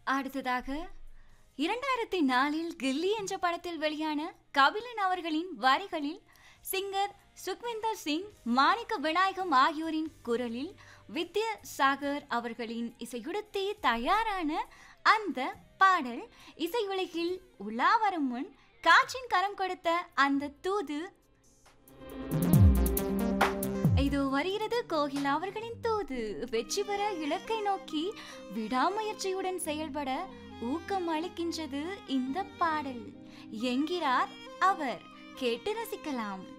அடுத்ததாக இரண்டாயிரத்தி நாலில் கில்லி என்ற படத்தில் வெளியான கபிலன் அவர்களின் வரிகளில் சிங்கர் சுக்விந்தர் சிங் மாணிக்க விநாயகம் ஆகியோரின் குரலில் வித்ய சாகர் அவர்களின் இசையுடுத்தி தயாரான அந்த பாடல் இசை உலகில் உலா வரும் முன் காற்றின் கரம் கொடுத்த அந்த தூது இதோ வருகிறது கோகிலா அவர்களின் தூது வெற்றி பெற இலக்கை நோக்கி விடாமுயற்சியுடன் செயல்பட ஊக்கம் அளிக்கின்றது இந்த பாடல் என்கிறார் அவர் கேட்டு ரசிக்கலாம்